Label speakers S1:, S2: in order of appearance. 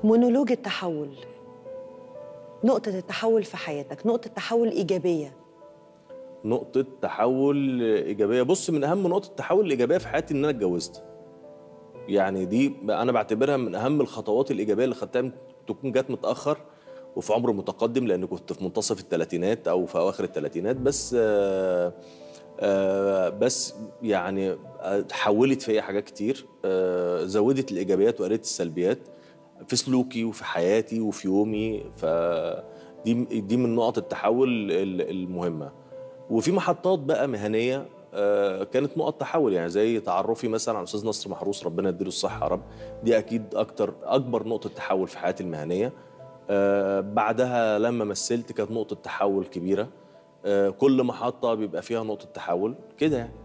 S1: مونولوج التحول نقطة التحول في حياتك نقطة تحول إيجابية
S2: نقطة تحول إيجابية بص من أهم نقطة التحول الإيجابية في حياتي إن أنا اتجوزت يعني دي أنا بعتبرها من أهم الخطوات الإيجابية اللي خدتها ممكن تكون جت متأخر وفي عمر متقدم لأن كنت في منتصف الثلاثينات أو في أواخر الثلاثينات بس آه آه بس يعني حولت فيا حاجات كتير آه زودت الإيجابيات وقلت السلبيات في سلوكي وفي حياتي وفي يومي فدي دي من نقط التحول ال- المهمه وفي محطات بقى مهنيه آه، كانت نقط تحول يعني زي تعرفي مثلا على الاستاذ نصر محروس ربنا يديله الصحه يا رب دي اكيد اكتر اكبر نقطه تحول في حياتي المهنيه آه، بعدها لما مثلت كانت نقطه تحول كبيره آه، كل محطه بيبقى فيها نقطه تحول كده يعني